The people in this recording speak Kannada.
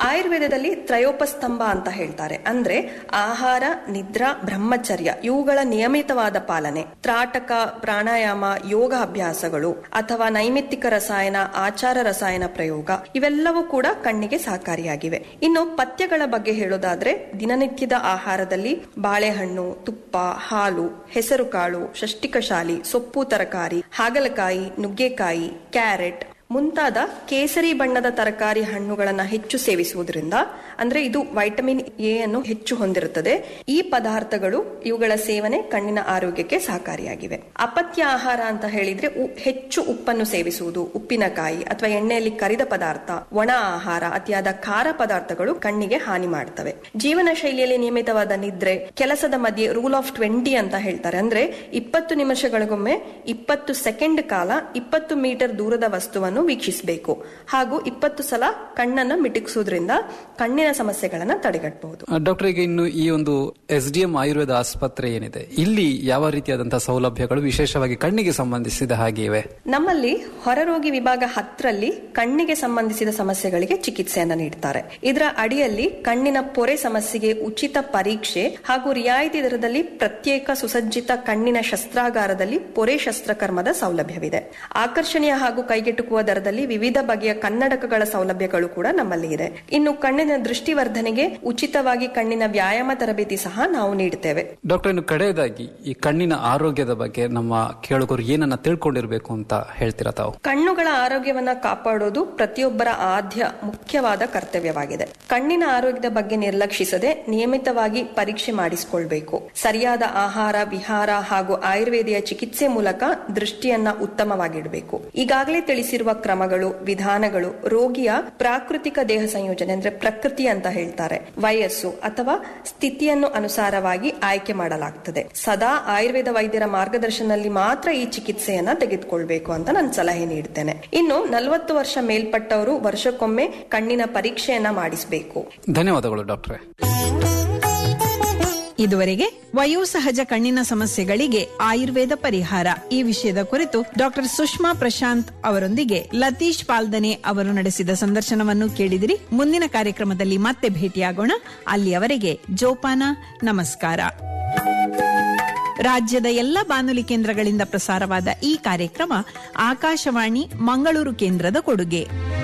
ಆಯುರ್ವೇದದಲ್ಲಿ ತ್ರಯೋಪಸ್ತಂಭ ಅಂತ ಹೇಳ್ತಾರೆ ಅಂದ್ರೆ ಆಹಾರ ನಿದ್ರಾ ಬ್ರಹ್ಮಚರ್ಯ ಇವುಗಳ ನಿಯಮಿತವಾದ ಪಾಲನೆ ತ್ರಾಟಕ ಪ್ರಾಣಾಯಾಮ ಯೋಗ ಅಭ್ಯಾಸಗಳು ಅಥವಾ ನೈಮಿತ್ತಿಕ ರಸಾಯನ ಆಚಾರ ರಸಾಯನ ಪ್ರಯೋಗ ಇವೆಲ್ಲವೂ ಕೂಡ ಕಣ್ಣಿಗೆ ಸಹಕಾರಿಯಾಗಿವೆ ಇನ್ನು ಪಥ್ಯಗಳ ಬಗ್ಗೆ ಹೇಳೋದಾದ್ರೆ ದಿನನಿತ್ಯದ ಆಹಾರದಲ್ಲಿ ಬಾಳೆಹಣ್ಣು ತುಪ್ಪ ಹಾಲು ಹೆಸರುಕಾಳು ಷಷ್ಟಿಕಶಾಲಿ ಸೊಪ್ಪು ತರಕಾರಿ ಹಾಗಲಕಾಯಿ ನುಗ್ಗೆಕಾಯಿ ಕ್ಯಾರೆಟ್ ಮುಂತಾದ ಕೇಸರಿ ಬಣ್ಣದ ತರಕಾರಿ ಹಣ್ಣುಗಳನ್ನು ಹೆಚ್ಚು ಸೇವಿಸುವುದರಿಂದ ಅಂದ್ರೆ ಇದು ವೈಟಮಿನ್ ಎ ಅನ್ನು ಹೆಚ್ಚು ಹೊಂದಿರುತ್ತದೆ ಈ ಪದಾರ್ಥಗಳು ಇವುಗಳ ಸೇವನೆ ಕಣ್ಣಿನ ಆರೋಗ್ಯಕ್ಕೆ ಸಹಕಾರಿಯಾಗಿವೆ ಅಪತ್ಯ ಆಹಾರ ಅಂತ ಹೇಳಿದ್ರೆ ಉ- ಹೆಚ್ಚು ಉಪ್ಪನ್ನು ಸೇವಿಸುವುದು ಉಪ್ಪಿನಕಾಯಿ ಅಥವಾ ಎಣ್ಣೆಯಲ್ಲಿ ಕರಿದ ಪದಾರ್ಥ ಒಣ ಆಹಾರ ಅತಿಯಾದ ಖಾರ ಪದಾರ್ಥಗಳು ಕಣ್ಣಿಗೆ ಹಾನಿ ಮಾಡ್ತವೆ ಜೀವನ ಶೈಲಿಯಲ್ಲಿ ನಿಯಮಿತವಾದ ನಿದ್ರೆ ಕೆಲಸದ ಮಧ್ಯೆ ರೂಲ್ ಆಫ್ ಟ್ವೆಂಟಿ ಅಂತ ಹೇಳ್ತಾರೆ ಅಂದ್ರೆ ಇಪ್ಪತ್ತು ನಿಮಿಷಗಳಿಗೊಮ್ಮೆ ಇಪ್ಪತ್ತು ಸೆಕೆಂಡ್ ಕಾಲ ಇಪ್ಪತ್ತು ಮೀಟರ್ ದೂರದ ವಸ್ತುವನ್ನು ವೀಕ್ಷಿಸಬೇಕು ಹಾಗೂ ಇಪ್ಪತ್ತು ಸಲ ಕಣ್ಣನ್ನು ಮಿಟುಕಿಸುವುದರಿಂದ ಕಣ್ಣಿನ ಸಮಸ್ಯೆಗಳನ್ನ ತಡೆಗಟ್ಟಬಹುದು ಡಾಕ್ಟರ್ ಈಗ ಇನ್ನು ಈ ಒಂದು ಎಸ್ ಡಿ ಎಂ ಆಯುರ್ವೇದ ಆಸ್ಪತ್ರೆ ಏನಿದೆ ಇಲ್ಲಿ ಯಾವ ರೀತಿಯಾದಂತಹ ಸೌಲಭ್ಯಗಳು ವಿಶೇಷವಾಗಿ ಕಣ್ಣಿಗೆ ಸಂಬಂಧಿಸಿದ ಹಾಗೆ ಇವೆ ನಮ್ಮಲ್ಲಿ ಹೊರರೋಗಿ ವಿಭಾಗ ಹತ್ತರಲ್ಲಿ ಕಣ್ಣಿಗೆ ಸಂಬಂಧಿಸಿದ ಸಮಸ್ಯೆಗಳಿಗೆ ಚಿಕಿತ್ಸೆಯನ್ನ ನೀಡ್ತಾರೆ ಇದರ ಅಡಿಯಲ್ಲಿ ಕಣ್ಣಿನ ಪೊರೆ ಸಮಸ್ಯೆಗೆ ಉಚಿತ ಪರೀಕ್ಷೆ ಹಾಗೂ ರಿಯಾಯಿತಿ ದರದಲ್ಲಿ ಪ್ರತ್ಯೇಕ ಸುಸಜ್ಜಿತ ಕಣ್ಣಿನ ಶಸ್ತ್ರಾಗಾರದಲ್ಲಿ ಪೊರೆ ಶಸ್ತ್ರಕರ್ಮದ ಸೌಲಭ್ಯವಿದೆ ಆಕರ್ಷಣೀಯ ಹಾಗೂ ಕೈಗೆಟುಕುವ ದರದಲ್ಲಿ ವಿವಿಧ ಬಗೆಯ ಕನ್ನಡಕಗಳ ಸೌಲಭ್ಯಗಳು ಕೂಡ ನಮ್ಮಲ್ಲಿ ಇದೆ ಇನ್ನು ಕಣ್ಣಿನ ದೃಷ್ಟಿವರ್ಧನೆಗೆ ಉಚಿತವಾಗಿ ಕಣ್ಣಿನ ವ್ಯಾಯಾಮ ತರಬೇತಿ ಸಹ ನಾವು ನೀಡುತ್ತೇವೆ ಡಾಕ್ಟರ್ ಇನ್ನು ಕಡೆಯದಾಗಿ ಈ ಕಣ್ಣಿನ ಆರೋಗ್ಯದ ಬಗ್ಗೆ ನಮ್ಮ ಕೇಳುಗರು ಏನನ್ನ ತಿಳ್ಕೊಂಡಿರ್ಬೇಕು ಅಂತ ಹೇಳ್ತೀರಾ ತಾವು ಕಣ್ಣುಗಳ ಆರೋಗ್ಯವನ್ನ ಕಾಪಾಡೋದು ಪ್ರತಿಯೊಬ್ಬರ ಆದ್ಯ ಮುಖ್ಯವಾದ ಕರ್ತವ್ಯವಾಗಿದೆ ಕಣ್ಣಿನ ಆರೋಗ್ಯದ ಬಗ್ಗೆ ನಿರ್ಲಕ್ಷಿಸದೆ ನಿಯಮಿತವಾಗಿ ಪರೀಕ್ಷೆ ಮಾಡಿಸಿಕೊಳ್ಬೇಕು ಸರಿಯಾದ ಆಹಾರ ವಿಹಾರ ಹಾಗೂ ಆಯುರ್ವೇದಿಯ ಚಿಕಿತ್ಸೆ ಮೂಲಕ ದೃಷ್ಟಿಯನ್ನ ಉತ್ತಮವಾಗಿಡಬೇಕು ಈಗಾಗಲೇ ತಿಳಿಸಿರುವ ಕ್ರಮಗಳು ವಿಧಾನಗಳು ರೋಗಿಯ ಪ್ರಾಕೃತಿಕ ದೇಹ ಸಂಯೋಜನೆ ಅಂದ್ರೆ ಪ್ರಕೃತಿ ಅಂತ ಹೇಳ್ತಾರೆ ವಯಸ್ಸು ಅಥವಾ ಸ್ಥಿತಿಯನ್ನು ಅನುಸಾರವಾಗಿ ಆಯ್ಕೆ ಮಾಡಲಾಗ್ತದೆ ಸದಾ ಆಯುರ್ವೇದ ವೈದ್ಯರ ಮಾರ್ಗದರ್ಶನದಲ್ಲಿ ಮಾತ್ರ ಈ ಚಿಕಿತ್ಸೆಯನ್ನ ತೆಗೆದುಕೊಳ್ಬೇಕು ಅಂತ ನಾನು ಸಲಹೆ ನೀಡ್ತೇನೆ ಇನ್ನು ನಲವತ್ತು ವರ್ಷ ಮೇಲ್ಪಟ್ಟವರು ವರ್ಷಕ್ಕೊಮ್ಮೆ ಕಣ್ಣಿನ ಪರೀಕ್ಷೆಯನ್ನ ಮಾಡಿಸಬೇಕು ಧನ್ಯವಾದಗಳು ಡಾಕ್ಟ್ರೆ ಇದುವರೆಗೆ ವಯೋಸಹಜ ಕಣ್ಣಿನ ಸಮಸ್ಯೆಗಳಿಗೆ ಆಯುರ್ವೇದ ಪರಿಹಾರ ಈ ವಿಷಯದ ಕುರಿತು ಡಾಕ್ಟರ್ ಸುಷ್ಮಾ ಪ್ರಶಾಂತ್ ಅವರೊಂದಿಗೆ ಲತೀಶ್ ಪಾಲ್ದನೆ ಅವರು ನಡೆಸಿದ ಸಂದರ್ಶನವನ್ನು ಕೇಳಿದಿರಿ ಮುಂದಿನ ಕಾರ್ಯಕ್ರಮದಲ್ಲಿ ಮತ್ತೆ ಭೇಟಿಯಾಗೋಣ ಅಲ್ಲಿಯವರೆಗೆ ಜೋಪಾನ ನಮಸ್ಕಾರ ರಾಜ್ಯದ ಎಲ್ಲ ಬಾನುಲಿ ಕೇಂದ್ರಗಳಿಂದ ಪ್ರಸಾರವಾದ ಈ ಕಾರ್ಯಕ್ರಮ ಆಕಾಶವಾಣಿ ಮಂಗಳೂರು ಕೇಂದ್ರದ ಕೊಡುಗೆ